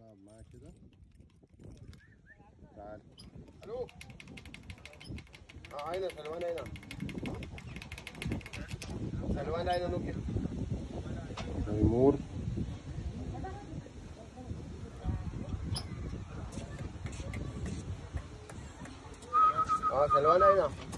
نلعب معاه كده تعال الو اه هنا سلوان هنا سلوان هنا نوكي تيمور اه سلوان هنا